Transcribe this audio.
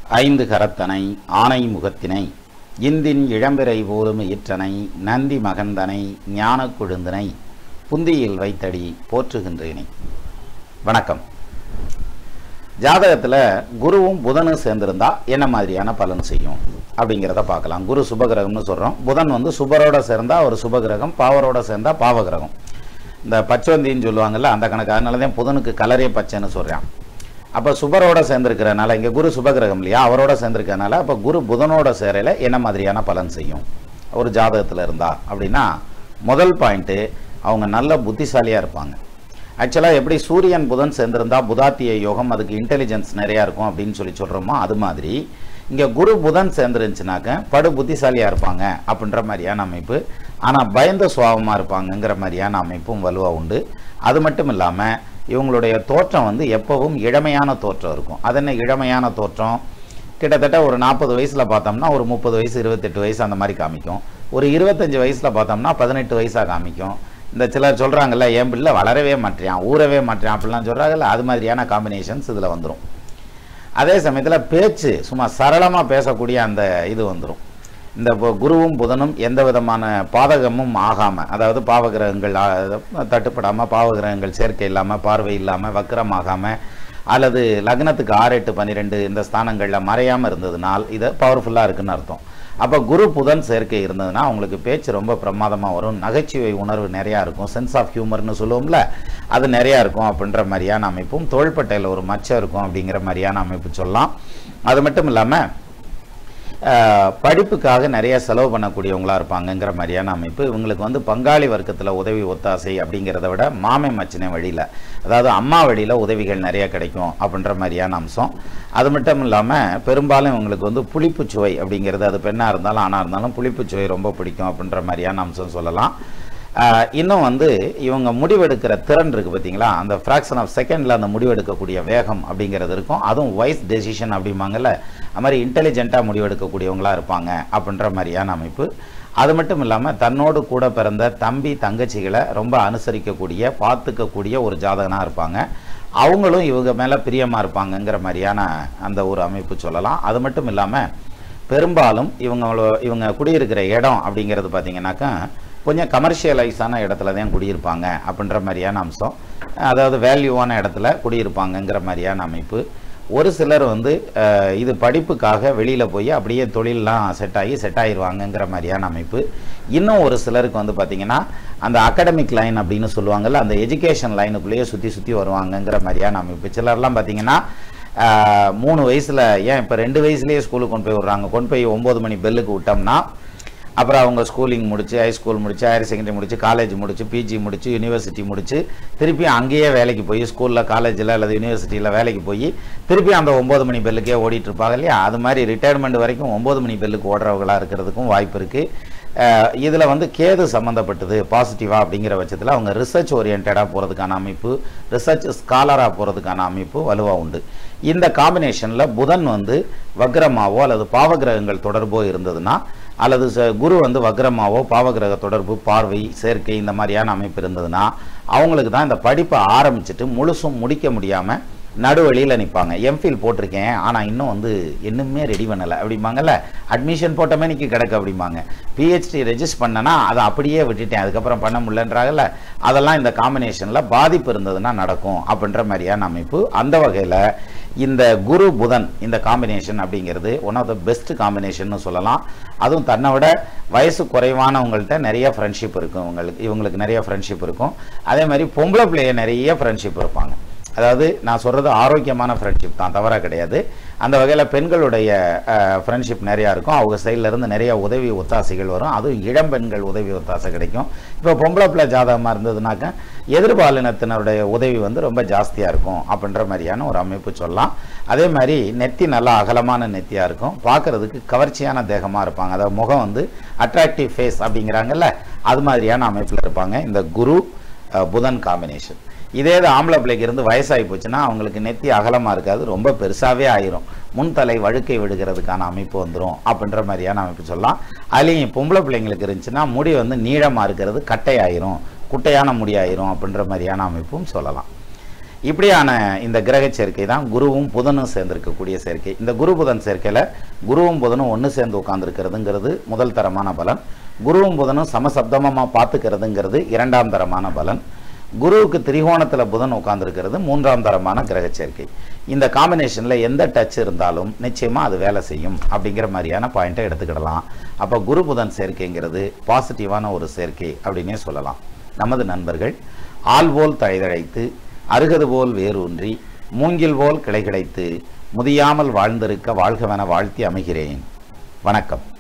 ஐந்து கரத்தனை ஆனை முகத்தினை இந்தின் இளம்பிறை போலும் ஈற்றனை நந்தி மகந்தனை ஞானக் கொழுந்தனை புந்தியில் வைத்தடி போற்றுகின்றேனே வணக்கம் ஜாதகத்தில் குருவும் புதனும் சேர்ந்திருந்தா என்ன மாதிரியான பலன் செய்யும் அப்படிங்கிறத பார்க்கலாம் குரு சுபகிரகம்னு சொல்கிறோம் புதன் வந்து சுபரோட சேர்ந்தா ஒரு சுபகிரகம் பாவரோட சேர்ந்தா பாவகிரகம் இந்த பச்சவந்தின்னு சொல்லுவாங்கல்ல அந்த கணக்கு அதனால தான் புதனுக்கு கலரே பச்சைன்னு சொல்கிறான் அப்போ சுபரோட சேர்ந்திருக்கிறனால இங்கே குரு சுபகிரகம் இல்லையா அவரோட சேர்ந்திருக்கிறனால அப்போ குரு புதனோட சேரையில் என்ன மாதிரியான பலன் செய்யும் ஒரு ஜாதகத்தில் இருந்தா அப்படின்னா முதல் பாயிண்ட்டு அவங்க நல்ல புத்திசாலியாக இருப்பாங்க ஆக்சுவலாக எப்படி சூரியன் புதன் சேர்ந்திருந்தா புதாத்திய யோகம் அதுக்கு இன்டெலிஜென்ஸ் நிறையா இருக்கும் அப்படின்னு சொல்லி சொல்கிறோமோ அது மாதிரி இங்கே குரு புதன் சேர்ந்துருந்துச்சுனாக்க படு புத்திசாலியாக இருப்பாங்க அப்படின்ற மாதிரியான அமைப்பு ஆனால் பயந்த சுபாவமாக இருப்பாங்கங்கிற மாதிரியான அமைப்பும் வலுவாக உண்டு அது மட்டும் இல்லாமல் இவங்களுடைய தோற்றம் வந்து எப்பவும் இளமையான தோற்றம் இருக்கும் அது என்ன இளமையான தோற்றம் கிட்டத்தட்ட ஒரு நாற்பது வயசில் பார்த்தோம்னா ஒரு முப்பது வயசு இருபத்தெட்டு வயசு அந்த மாதிரி காமிக்கும் ஒரு இருபத்தஞ்சு வயசில் பார்த்தோம்னா பதினெட்டு வயசாக காமிக்கும் இந்த சிலர் சொல்கிறாங்கல்ல என் பிள்ளை வளரவே மாட்டேறான் ஊறவே மாட்டேறான் அப்படிலாம் சொல்கிறாங்கல்ல அது மாதிரியான காம்பினேஷன்ஸ் இதில் வந்துடும் அதே சமயத்தில் பேச்சு சும்மா சரளமாக பேசக்கூடிய அந்த இது வந்துடும் இந்த இப்போ குருவும் புதனும் எந்த விதமான பாதகமும் ஆகாமல் அதாவது பாவகிரகங்கள் ஆ- தட்டுப்படாமல் பாவகிரகங்கள் சேர்க்கை இல்லாமல் பார்வை இல்லாமல் வக்கரம் ஆகாமல் அல்லது லக்னத்துக்கு ஆறு எட்டு பன்னிரெண்டு இந்த ஸ்தானங்களில் மறையாமல் இருந்ததுனால் இது பவர்ஃபுல்லாக இருக்குன்னு அர்த்தம் அப்போ குரு புதன் சேர்க்கை இருந்ததுன்னா அவங்களுக்கு பேச்சு ரொம்ப பிரமாதமாக வரும் நகைச்சுவை உணர்வு நிறையா இருக்கும் சென்ஸ் ஆஃப் ஹியூமர்னு சொல்லுவோம்ல அது நிறையா இருக்கும் அப்படின்ற மாதிரியான அமைப்பும் தோள்பட்டையில் ஒரு மச்சம் இருக்கும் அப்படிங்கிற மாதிரியான அமைப்பு சொல்லலாம் அது மட்டும் இல்லாமல் ஆஹ் படிப்புக்காக நிறைய செலவு பண்ணக்கூடியவங்களா இருப்பாங்கங்கிற மாதிரியான அமைப்பு இவங்களுக்கு வந்து பங்காளி வர்க்கத்தில் உதவி ஒத்தாசை அப்படிங்கிறத விட மாமை மச்சினை வழியில் அதாவது அம்மா வழியில் உதவிகள் நிறைய கிடைக்கும் அப்படின்ற மாதிரியான அம்சம் அது மட்டும் இல்லாமல் பெரும்பாலும் இவங்களுக்கு வந்து புளிப்புச் சுவை அப்படிங்கிறது அது பெண்ணாக இருந்தாலும் ஆணாக இருந்தாலும் புளிப்புச் சுவை ரொம்ப பிடிக்கும் அப்படின்ற மாதிரியான அம்சம் சொல்லலாம் ஆஹ் இன்னும் வந்து இவங்க முடிவெடுக்கிற திறன் இருக்குது பார்த்தீங்களா அந்த ஃப்ராக்ஷன் ஆஃப் செகண்டில் அந்த முடிவெடுக்கக்கூடிய வேகம் அப்படிங்கிறது இருக்கும் அதுவும் வைஸ் டெசிஷன் அப்படிம்பாங்கல்ல அது மாதிரி இன்டெலிஜென்ட்டாக முடிவெடுக்கக்கூடியவங்களா இருப்பாங்க அப்படின்ற மாதிரியான அமைப்பு அது மட்டும் இல்லாமல் தன்னோடு கூட பிறந்த தம்பி தங்கச்சிகளை ரொம்ப அனுசரிக்கக்கூடிய பார்த்துக்கக்கூடிய ஒரு ஜாதகனாக இருப்பாங்க அவங்களும் இவங்க மேலே பிரியமாக இருப்பாங்கங்கிற மாதிரியான அந்த ஒரு அமைப்பு சொல்லலாம் அது மட்டும் இல்லாமல் பெரும்பாலும் இவங்களோ இவங்க குடியிருக்கிற இடம் அப்படிங்கிறது பார்த்தீங்கன்னாக்கா கொஞ்சம் கமர்ஷியலைஸான இடத்துல தான் குடியிருப்பாங்க அப்படின்ற மாதிரியான அம்சம் அதாவது வேல்யூவான இடத்துல குடியிருப்பாங்கங்கிற மாதிரியான அமைப்பு ஒரு சிலர் வந்து அஹ், இது படிப்புக்காக வெளியில் போய் அப்படியே தொழிலெலாம் செட் ஆகி செட் ஆகிடுவாங்கங்கிற மாதிரியான அமைப்பு இன்னும் ஒரு சிலருக்கு வந்து பார்த்திங்கன்னா அந்த அகாடமிக் லைன் அப்படின்னு சொல்லுவாங்கல்ல அந்த எஜுகேஷன் லைனுக்குள்ளேயே சுற்றி சுற்றி வருவாங்கங்கிற மாதிரியான அமைப்பு சிலர்லாம் பார்த்திங்கன்னா ஆஹ் மூணு வயசில் ஏன் இப்போ ரெண்டு வயசுலேயே ஸ்கூலுக்கு கொண்டு போய் விட்றாங்க கொண்டு போய் ஒம்பது மணி பெல்லுக்கு விட்டோம்னா அப்புறம் அவங்க ஸ்கூலிங் முடிச்சு ஹை ஸ்கூல் முடிச்சு ஹையர் செகண்டரி முடிச்சு காலேஜ் முடிச்சு பிஜி முடிச்சு யூனிவர்சிட்டி முடிச்சு திருப்பி அங்கேயே வேலைக்கு போய் ஸ்கூலில் காலேஜில் அல்லது யூனிவர்சிட்டியில் வேலைக்கு போய் திருப்பி அந்த ஒம்பது மணி பெல்லுக்கே ஓடிட்டு இருப்பாங்க இல்லையா அது மாதிரி ரிட்டையர்மெண்ட் வரைக்கும் ஒம்பது மணி பெல்லுக்கு ஓடுறவங்களாக இருக்கிறதுக்கும் வாய்ப்பு இருக்குது இதில் வந்து கேது சம்மந்தப்பட்டது பாசிட்டிவாக அப்படிங்கிற பட்சத்தில் அவங்க ரிசர்ச் ஓரியன்டாக போகிறதுக்கான அமைப்பு ரிசர்ச் ஸ்காலராக போகிறதுக்கான அமைப்பு வலுவாக உண்டு இந்த காம்பினேஷனில் புதன் வந்து வக்ரமாவோ அல்லது பாவகிரகங்கள் தொடர்போ இருந்ததுன்னா அல்லது ச- குரு வந்து வக்ரமாவோ பாவகிரக தொடர்பு பார்வை சேர்க்கை இந்த மாதிரியான அமைப்பு இருந்ததுன்னா அவங்களுக்கு தான் இந்த படிப்பை ஆரம்பிச்சுட்டு முழுசும் முடிக்க முடியாமல் நடுவழியில் நிற்பாங்க எம்ஃபில் போட்டிருக்கேன் ஆனால் இன்னும் வந்து இன்னுமே ரெடி பண்ணலை அப்படிம்பாங்கல்ல அட்மிஷன் போட்டமே நிற்க கிடக்கு அப்படிம்பாங்க பிஹெச்டி ரெஜிஸ்டர் பண்ணனா அதை அப்படியே விட்டுட்டேன் அதுக்கப்புறம் பண்ண முடியலன்றாங்கல்ல அதெல்லாம் இந்த காம்பினேஷனில் பாதிப்பு இருந்ததுன்னா நடக்கும் அப்படின்ற மாதிரியான அமைப்பு அந்த வகையில் இந்த குரு புதன் இந்த காம்பினேஷன் அப்படிங்கிறது one of the best combination சொல்லலாம் அதுவும் தன்னை விட வயசு குறைவானவங்கள்ட்ட நிறைய ஃப்ரெண்ட்ஷிப் இருக்கும் இவங்களுக்கு இவங்களுக்கு நிறைய ஃப்ரெண்ட்ஷிப் இருக்கும் அதே மாதிரி பொம்பளை பிள்ளைய நிறைய ஃப்ரெண்ட்ஷிப் இருப்பாங்க அதாவது நான் சொல்கிறது ஆரோக்கியமான ஃப்ரெண்ட்ஷிப் தான் தவறாக கிடையாது அந்த வகையில் பெண்களுடைய ஃப்ரெண்ட்ஷிப் நிறையா இருக்கும் அவங்க சைடுல இருந்து நிறைய உதவி ஒத்தாசைகள் வரும் அதுவும் இளம் பெண்கள் உதவி ஒத்தாசை கிடைக்கும் இப்போ பொம்பளை பிள்ளை ஜாதகமாக இருந்ததுனாக்க எதிர்பாலினத்தினருடைய உதவி வந்து ரொம்ப ஜாஸ்தியாக இருக்கும் அப்படின்ற மாதிரியான ஒரு அமைப்பு சொல்லலாம் அதே மாதிரி நெத்தி நல்லா அகலமான நெத்தியாக இருக்கும் பார்க்கறதுக்கு கவர்ச்சியான தேகமாக இருப்பாங்க அதாவது முகம் வந்து அட்ராக்டிவ் ஃபேஸ் அப்படிங்கிறாங்கல்ல அது மாதிரியான அமைப்பில் இருப்பாங்க இந்த குரு அஹ், புதன் காம்பினேஷன் இதே இது ஆம்பளை பிள்ளைக்கு இருந்து வயசாகி போச்சுன்னா அவங்களுக்கு நெத்தி அகலமாக இருக்காது ரொம்ப பெருசாகவே ஆயிரும் முன்தலை வழுக்கை விடுகிறதுக்கான அமைப்பு வந்துடும் அப்படின்ற மாதிரியான அமைப்பு சொல்லலாம் அதுலேயும் பொம்பளை பிள்ளைங்களுக்கு இருந்துச்சுன்னா முடி வந்து நீளமாக இருக்கிறது கட்டை ஆயிரும் குட்டையான முடி ஆயிரும் அப்படின்ற மாதிரியான அமைப்பும் சொல்லலாம் இப்படியான இந்த கிரக சேர்க்கை தான் குருவும் புதனும் சேர்ந்திருக்கக்கூடிய சேர்க்கை இந்த குரு புதன் சேர்க்கையில் குருவும் புதனும் ஒன்று சேர்ந்து உட்கார்ந்துருக்கிறதுங்கிறது முதல் தரமான பலன் குருவும் புதனும் சமசப்தமமாக பார்த்துக்கிறதுங்கிறது இரண்டாம் தரமான பலன் குருவுக்கு திரிகோணத்தில் புதன் உட்கார்ந்துருக்கிறது மூன்றாம் தரமான கிரக சேர்க்கை இந்த காம்பினேஷனில் எந்த டச் இருந்தாலும் நிச்சயமாக அது வேலை செய்யும் அப்படிங்கிற மாதிரியான பாயிண்ட்டை எடுத்துக்கிடலாம் அப்போ குரு புதன் சேர்க்கைங்கிறது பாசிட்டிவான ஒரு சேர்க்கை அப்படின்னே சொல்லலாம் நமது நண்பர்கள் ஆள் போல் தழைதழைத்து அருகது போல் வேரூன்றி மூங்கில் போல் கிளை கிடைத்து முதியாமல் வாழ்ந்திருக்க வாழ்கவென வாழ்த்தி அமைகிறேன் வணக்கம்